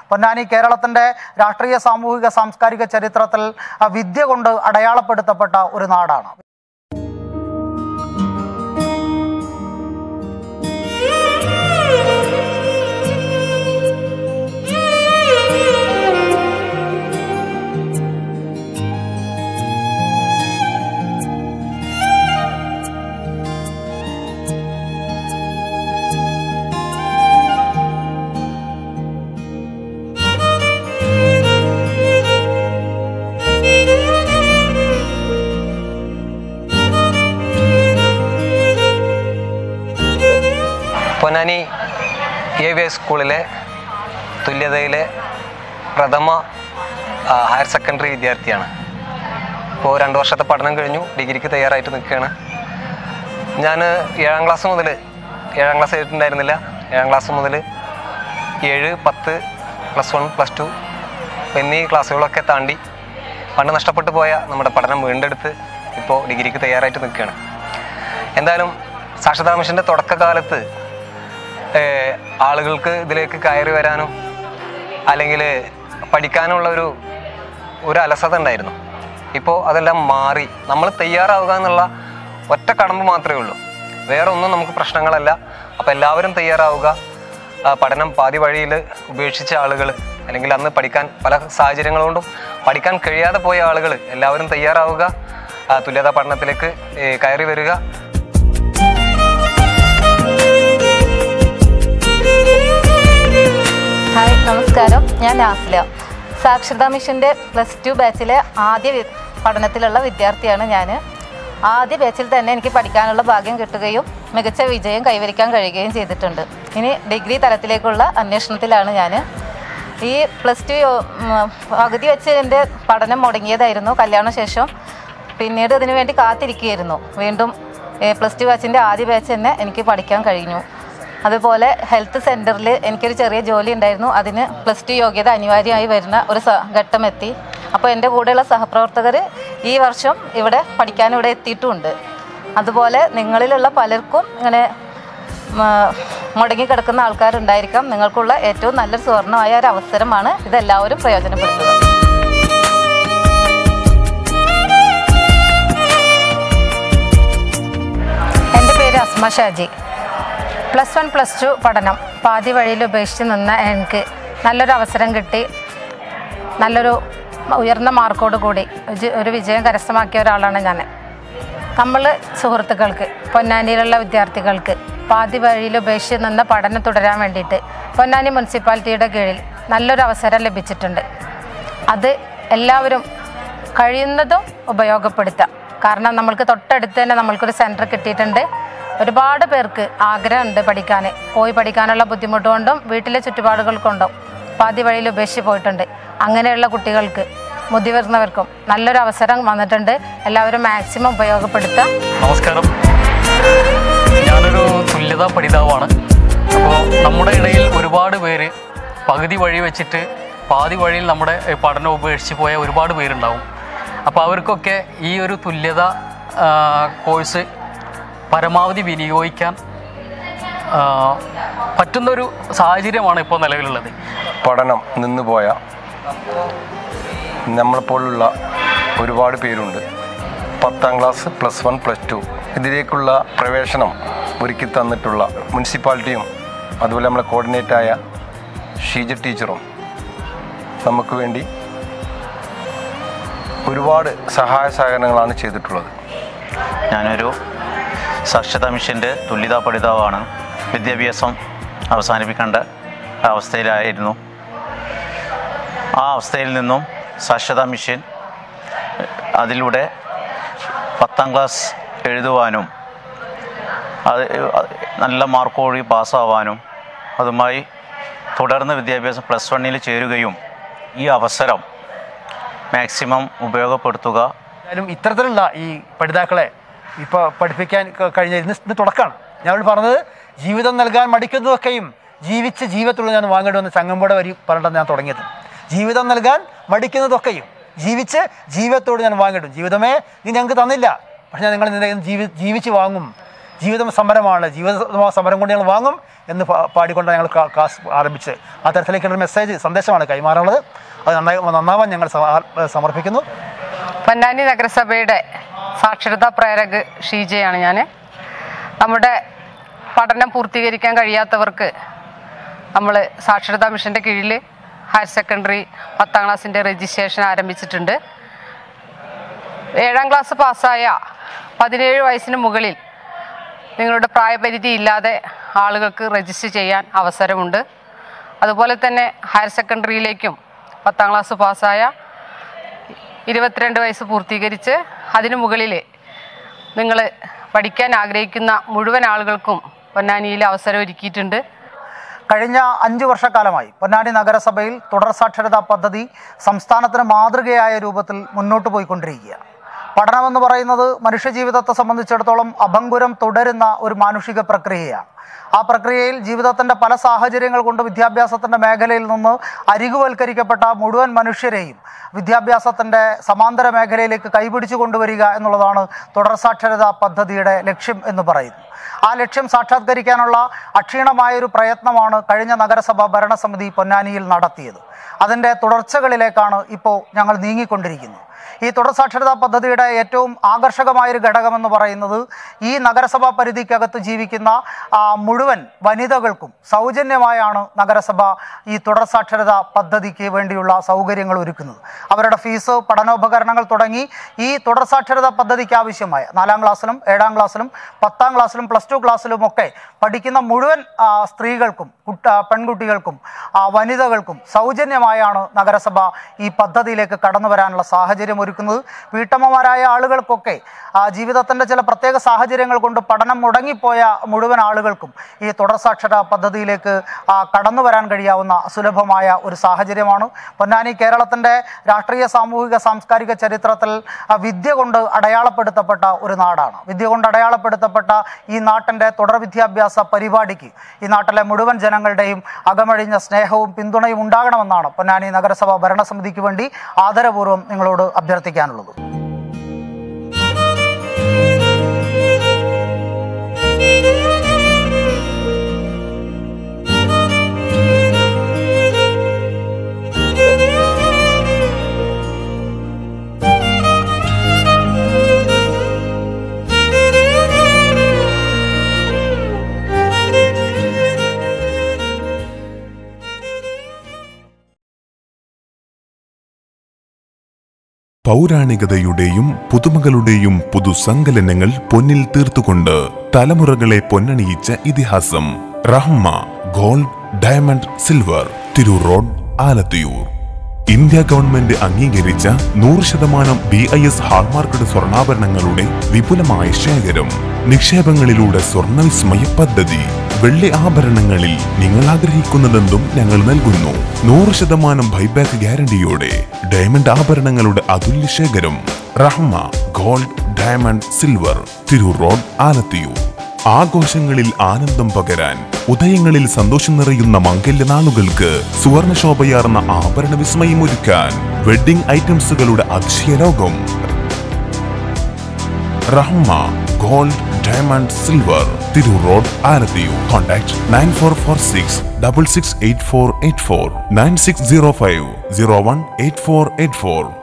പൊന്നാനി കേരളത്തിൻ്റെ രാഷ്ട്രീയ സാമൂഹിക സാംസ്കാരിക ചരിത്രത്തിൽ ആ, വിദ്യ കൊണ്ട് അടയാളപ്പെടുത്തപ്പെട്ട ഒരു നാടാണ് പൊന്നാനി എ വി എസ് സ്കൂളിലെ തുല്യതയിലെ പ്രഥമ ആ, ഹയർ സെക്കൻഡറി വിദ്യാർത്ഥിയാണ് ഇപ്പോൾ രണ്ട് വർഷത്തെ പഠനം കഴിഞ്ഞു ഡിഗ്രിക്ക് തയ്യാറായിട്ട് നിൽക്കുകയാണ് ഞാൻ ഏഴാം ക്ലാസ് മുതൽ ഏഴാം ക്ലാസ് ആയിട്ടുണ്ടായിരുന്നില്ല ഏഴാം ക്ലാസ് മുതൽ ഏഴ് പത്ത് പ്ലസ് വൺ പ്ലസ് ടു എന്നീ ക്ലാസ്സുകളൊക്കെ താണ്ടി പണ്ട് നഷ്ടപ്പെട്ടു പോയ നമ്മുടെ പഠനം വീണ്ടെടുത്ത് ഇപ്പോൾ ഡിഗ്രിക്ക് തയ്യാറായിട്ട് നിൽക്കുകയാണ് എന്തായാലും സാക്ഷരതാ മിഷൻ്റെ തുടക്കകാലത്ത് ഏഹ്, ആളുകൾക്ക് ഇതിലേക്ക് കയറി വരാനും അല്ലെങ്കിൽ പഠിക്കാനുള്ള ഒരു ഒരു അലസത ഉണ്ടായിരുന്നു ഇപ്പോൾ അതെല്ലാം മാറി നമ്മൾ തയ്യാറാവുക എന്നുള്ള ഒറ്റ കടമ്പ് മാത്രമേ ഉള്ളൂ വേറെ ഒന്നും നമുക്ക് പ്രശ്നങ്ങളല്ല അപ്പോൾ എല്ലാവരും തയ്യാറാവുക ആ, പഠനം പാതി വഴിയിൽ ഉപേക്ഷിച്ച ആളുകൾ അല്ലെങ്കിൽ അന്ന് പഠിക്കാൻ പല സാഹചര്യങ്ങൾ കൊണ്ടും പഠിക്കാൻ കഴിയാതെ പോയ ആളുകൾ എല്ലാവരും തയ്യാറാവുക ആ, തുല്യതാ പഠനത്തിലേക്ക് ഏ, കയറി വരിക ഹായ് നമസ്കാരം ഞാൻ നാസില സാക്ഷരതാ മിഷൻ്റെ പ്ലസ് ടു ബാച്ചിലെ ആദ്യ വി- പഠനത്തിലുള്ള വിദ്യാർത്ഥിയാണ് ഞാൻ ആദ്യ ബാച്ചിൽ തന്നെ എനിക്ക് പഠിക്കാനുള്ള ഭാഗ്യം കിട്ടുകയും മികച്ച വിജയം കൈവരിക്കാൻ കഴിയുകയും ചെയ്തിട്ടുണ്ട് ഇനി ഡിഗ്രി തലത്തിലേക്കുള്ള അന്വേഷണത്തിലാണ് ഞാൻ ഈ പ്ലസ് ടു പകുതി വെച്ച് എൻ്റെ പഠനം മുടങ്ങിയതായിരുന്നു കല്യാണശേഷം പിന്നീട് ഇതിനു വേണ്ടി കാത്തിരിക്കുകയായിരുന്നു വീണ്ടും പ്ലസ് ടു ബാച്ചിൻ്റെ ആദ്യ ബാച്ച് തന്നെ എനിക്ക് പഠിക്കാൻ കഴിഞ്ഞു അതുപോലെ ഹെൽത്ത് സെൻറ്ററിൽ എനിക്കൊരു ചെറിയ ജോലി ഉണ്ടായിരുന്നു അതിന് പ്ലസ് ടു യോഗ്യത അനിവാര്യമായി വരുന്ന ഒരു സ- ഘട്ടം എത്തി അപ്പോൾ എൻ്റെ കൂടെയുള്ള സഹപ്രവർത്തകർ ഈ വർഷം ഇവിടെ പഠിക്കാൻ ഇവിടെ എത്തിയിട്ടുമുണ്ട് അതുപോലെ നിങ്ങളിലുള്ള പലർക്കും ഇങ്ങനെ മ, മുടങ്ങിക്കിടക്കുന്ന ആൾക്കാരുണ്ടായിരിക്കാം നിങ്ങൾക്കുള്ള ഏറ്റവും നല്ലൊരു സുവർണമായ ഒരു അവസരമാണ് ഇതെല്ലാവരും പ്രയോജനപ്പെടുത്തുക എൻ്റെ പേര് Asma Shaji plus one plus two പഠനം പാതി വഴിയിൽ ഉപേക്ഷിച്ച് നിന്ന എനിക്ക് നല്ലൊരു അവസരം കിട്ടി നല്ലൊരു ഉയർന്ന മാർക്കോട് കൂടി വിജ- ഒരു വിജയം കരസ്ഥമാക്കിയ ഒരാളാണ് ഞാൻ നമ്മൾ സുഹൃത്തുക്കൾക്ക് പൊന്നാനിയിലുള്ള വിദ്യാർത്ഥികൾക്ക് പാതി വഴിയിൽ ഉപേക്ഷിച്ച് നിന്ന് പഠനം തുടരാൻ വേണ്ടിയിട്ട് പൊന്നാനി മുനിസിപ്പാലിറ്റിയുടെ കീഴിൽ നല്ലൊരു അവസരം ലഭിച്ചിട്ടുണ്ട് അത് എല്ലാവരും കഴിയുന്നതും ഉപയോഗപ്പെടുത്താം കാരണം നമ്മൾക്ക് തൊട്ടടുത്ത് തന്നെ നമ്മൾക്കൊരു സെൻറ്റർ കിട്ടിയിട്ടുണ്ട് ഒരുപാട് പേർക്ക് ആഗ്രഹമുണ്ട് പഠിക്കാൻ പോയി പഠിക്കാനുള്ള ബുദ്ധിമുട്ട് കൊണ്ടും വീട്ടിലെ ചുറ്റുപാടുകൾ കൊണ്ടും പാതി വഴിയിൽ ഉപേക്ഷിച്ച് പോയിട്ടുണ്ട് അങ്ങനെയുള്ള കുട്ടികൾക്ക് മുതിർന്നവർക്കും നല്ലൊരു അവസരം വന്നിട്ടുണ്ട് എല്ലാവരും മാക്സിമം ഉപയോഗപ്പെടുത്തുക നമസ്കാരം ഞാനൊരു തുല്യതാ പഠിതാവാണ് അപ്പോൾ നമ്മുടെ ഇടയിൽ ഒരുപാട് പേര് പകുതി വഴി വെച്ചിട്ട് പാതി വഴിയിൽ നമ്മുടെ ഏ, പഠനം ഉപേക്ഷിച്ച് പോയ ഒരുപാട് പേരുണ്ടാവും അപ്പോൾ അവർക്കൊക്കെ ഈ ഒരു തുല്യത ആ, കോഴ്സ് പരമാവധി വിനിയോഗിക്കാൻ ആ, പറ്റുന്നൊരു സാഹചര്യമാണ് ഇപ്പോൾ നിലവിലുള്ളത് പഠനം നിന്നുപോയ നമ്മളെപ്പോലുള്ള ഒരുപാട് പേരുണ്ട് പത്താം class plus one plus two ഇതിലേക്കുള്ള പ്രവേശനം ഒരുക്കി തന്നിട്ടുള്ള മുനിസിപ്പാലിറ്റിയും അതുപോലെ നമ്മളെ കോർഡിനേറ്റായ ഷീജ ടീച്ചറും നമുക്ക് വേണ്ടി ഒരുപാട് സഹായ സഹകരണങ്ങളാണ് ചെയ്തിട്ടുള്ളത് ഞാനൊരു സാക്ഷരതാ മിഷൻ്റെ തുല്യതാ പഠിതാവാണ് വിദ്യാഭ്യാസം അവസാനിപ്പിക്കേണ്ട അവസ്ഥയിലായിരുന്നു ആ അവസ്ഥയിൽ നിന്നും സാക്ഷരതാ മിഷൻ അതിലൂടെ പത്താം ക്ലാസ് എഴുതുവാനും അത് നല്ല മാർക്കോടി പാസ്സാവാനും അതുമായി തുടർന്ന് വിദ്യാഭ്യാസം പ്ലസ് വണ്ണിൽ ചേരുകയും ഈ അവസരം മാക്സിമം ഉപയോഗപ്പെടുത്തുക എന്തായാലും ഇത്തരത്തിലുള്ള ഈ പഠിതാക്കളെ ഇപ്പോൾ പഠിപ്പിക്കാൻ ക- കഴിഞ്ഞ ഇന്ന് ഇന്ന് തുടക്കമാണ് ഞാൻ പറഞ്ഞത് ജീവിതം നൽകാൻ മടിക്കുന്നതൊക്കെയും ജീവിച്ച് ജീവിതത്തിലുള്ള ഞാൻ വാങ്ങേണ്ടുവെന്ന് ചങ്ങമ്പുഴ വരി പറഞ്ഞിട്ടാണ് ഞാൻ തുടങ്ങിയത് ജീവിതം നൽകാൻ മടിക്കുന്നതൊക്കെയും ജീവിച്ച് ജീവിതത്തോട് ഞാൻ വാങ്ങിടും ജീവിതമേ നീ ഞങ്ങൾക്ക് തന്നില്ല പക്ഷെ ഞാൻ നിങ്ങൾ നിന്നെ ജീവി ജീവിച്ച് വാങ്ങും ജീവിതം സമരമാണ് ജീവിത സമരം കൊണ്ട് ഞങ്ങൾ വാങ്ങും എന്ന് പാ- പാടിക്കൊണ്ടാണ് ഞങ്ങൾ ക്ലാ- ക്ലാസ് ആരംഭിച്ച് ആ തരത്തിലേക്കുള്ള മെസ്സേജ് സന്ദേശമാണ് കൈമാറാനുള്ളത് അത് നന്നായി നന്നാവാൻ ഞങ്ങൾ സമ- സമർപ്പിക്കുന്നു പൊന്നാനി നഗരസഭയുടെ സാക്ഷരതാ പ്രേരക് ഷീജയാണ് ഞാൻ നമ്മുടെ പഠനം പൂർത്തീകരിക്കാൻ കഴിയാത്തവർക്ക് നമ്മൾ സാക്ഷരതാ മിഷൻ്റെ കീഴിൽ ഹയർ സെക്കൻഡറി പത്താം ക്ലാസ്സിൻ്റെ രജിസ്ട്രേഷൻ ആരംഭിച്ചിട്ടുണ്ട് ഏഴാം ക്ലാസ് പാസ്സായ പതിനേഴ് വയസ്സിന് മുകളിൽ നിങ്ങളുടെ പ്രായപരിധി ഇല്ലാതെ ആളുകൾക്ക് രജിസ്റ്റർ ചെയ്യാൻ അവസരമുണ്ട് അതുപോലെ തന്നെ ഹയർ സെക്കൻഡറിയിലേക്കും പത്താം ക്ലാസ് പാസ്സായ ഇരുപത്തിരണ്ട് വയസ്സ് പൂർത്തീകരിച്ച് അതിനു മുകളിൽ നിങ്ങൾ പഠിക്കാൻ ആഗ്രഹിക്കുന്ന മുഴുവൻ ആളുകൾക്കും പൊന്നാനിയിൽ അവസരം ഒരുക്കിയിട്ടുണ്ട് കഴിഞ്ഞ അഞ്ചു വർഷക്കാലമായി പൊന്നാനി നഗരസഭയിൽ തുടർ സാക്ഷരതാ പദ്ധതി സംസ്ഥാനത്തിന് മാതൃകയായ രൂപത്തിൽ മുന്നോട്ട് പോയിക്കൊണ്ടിരിക്കുകയാണ് പഠനമെന്ന് പറയുന്നത് മനുഷ്യജീവിതത്തെ സംബന്ധിച്ചിടത്തോളം അഭംഗുരം തുടരുന്ന ഒരു മാനുഷിക പ്രക്രിയയാണ് ആ പ്രക്രിയയിൽ ജീവിതത്തിൻ്റെ പല സാഹചര്യങ്ങൾ കൊണ്ട് വിദ്യാഭ്യാസത്തിൻ്റെ മേഖലയിൽ നിന്ന് അരികുവൽക്കരിക്കപ്പെട്ട മുഴുവൻ മനുഷ്യരെയും വിദ്യാഭ്യാസത്തിൻ്റെ സമാന്തര മേഖലയിലേക്ക് കൈപിടിച്ചു കൊണ്ടുവരിക എന്നുള്ളതാണ് തുടർ സാക്ഷരതാ പദ്ധതിയുടെ ലക്ഷ്യം എന്ന് പറയുന്നു ആ ലക്ഷ്യം സാക്ഷാത്കരിക്കാനുള്ള അക്ഷീണമായൊരു പ്രയത്നമാണ് കഴിഞ്ഞ നഗരസഭ ഭരണസമിതി പൊന്നാനിയിൽ നടത്തിയത് അതിൻ്റെ തുടർച്ചകളിലേക്കാണ് ഇപ്പോൾ ഞങ്ങൾ നീങ്ങിക്കൊണ്ടിരിക്കുന്നത് ഈ തുടർ സാക്ഷരതാ പദ്ധതിയുടെ ഏറ്റവും ആകർഷകമായൊരു ഘടകമെന്ന് പറയുന്നത് ഈ നഗരസഭാ പരിധിക്കകത്ത് ജീവിക്കുന്ന ആ, മുഴുവൻ വനിതകൾക്കും സൗജന്യമായാണ് നഗരസഭ ഈ തുടർ സാക്ഷരതാ പദ്ധതിക്ക് വേണ്ടിയുള്ള സൗകര്യങ്ങൾ ഒരുക്കുന്നത് അവരുടെ ഫീസ് പഠനോപകരണങ്ങൾ തുടങ്ങി ഈ തുടർ സാക്ഷരതാ പദ്ധതിക്ക് ആവശ്യമായ നാലാം ക്ലാസ്സിലും ഏഴാം ക്ലാസ്സിലും പത്താം ക്ലാസ്സിലും പ്ലസ് ടു ക്ലാസ്സിലും ഒക്കെ പഠിക്കുന്ന മുഴുവൻ ആ, സ്ത്രീകൾക്കും കുട്ട പെൺകുട്ടികൾക്കും ആ, വനിതകൾക്കും സൗജന്യമായാണ് നഗരസഭ ഈ പദ്ധതിയിലേക്ക് കടന്നു വരാനുള്ള സാഹചര്യം ഒരുക്കുന്നത് വീട്ടമ്മമാരായ ആളുകൾക്കൊക്കെ ആ, ജീവിതത്തിൻ്റെ ചില പ്രത്യേക സാഹചര്യങ്ങൾ കൊണ്ട് പഠനം മുടങ്ങിപ്പോയ മുഴുവൻ ആളുകൾക്കും ഈ തുടർ സാക്ഷര പദ്ധതിയിലേക്ക് ആ, കടന്നു വരാൻ കഴിയാവുന്ന സുലഭമായ ഒരു സാഹചര്യമാണ് പൊന്നാനി കേരളത്തിൻ്റെ രാഷ്ട്രീയ സാമൂഹിക സാംസ്കാരിക ചരിത്രത്തിൽ ആ, വിദ്യ കൊണ്ട് അടയാളപ്പെടുത്തപ്പെട്ട ഒരു നാടാണ് വിദ്യ കൊണ്ട് അടയാളപ്പെടുത്തപ്പെട്ട ഈ നാട്ടിൻ്റെ തുടർ വിദ്യാഭ്യാസ പരിപാടിക്ക് ഈ നാട്ടിലെ മുഴുവൻ ജനങ്ങളുടെയും അകമഴിഞ്ഞ സ്നേഹവും പിന്തുണയും ഉണ്ടാകണമെന്നാണ് പൊന്നാനി നഗരസഭ ഭരണസമിതിക്ക് വേണ്ടി ആദരപൂർവ്വം നിങ്ങളോട് അഭ്യർത്ഥിക്കാനുള്ളത് പൗരാണികതയുടെയും പുതുമകളുടെയും പുതുസങ്കലനങ്ങൾ പൊന്നിൽ തീർത്തുകൊണ്ട് തലമുറകളെ പൊന്നണിയിച്ച ഇതിഹാസം Rahma gold diamond silver Tirur road Alathiyur India government അംഗീകരിച്ച നൂറ് ശതമാനം ബി ഐ എസ് ഹാൾമാർക്കഡ് സ്വർണ്ണാഭരണങ്ങളുടെ വിപുലമായ ശേഖരം നിക്ഷേപങ്ങളിലൂടെ സ്വർണ്ണവിസ്മയ പദ്ധതി വെള്ളി ആഭരണങ്ങളിൽ നിങ്ങൾ ആഗ്രഹിക്കുന്നതെന്തും ഞങ്ങൾ നൽകുന്നു നൂറ് ശതമാനം ബൈബാക്ക് ഗ്യാരണ്ടിയോടെ ഡയമണ്ട് ആഭരണങ്ങളുടെ അതുല്യ ശേഖരം Rahma gold diamond silver Tirur road Alathiyur ആഘോഷങ്ങളിൽ ആനന്ദം പകരാൻ ഉദയങ്ങളിൽ സന്തോഷം നിറയുന്ന മംഗല്യനാളുകൾക്ക് സുവർണ ശോഭയാർന്ന ആഭരണ വിസ്മയം ഒരുക്കാൻ വെഡിംഗ് ഐറ്റംസുകളുടെ അതിശയലോകം Rahma gold diamond silver Tirur road Alathiyur contact nine four four six double six eight four eight four nine six zero five zero one eight four eight four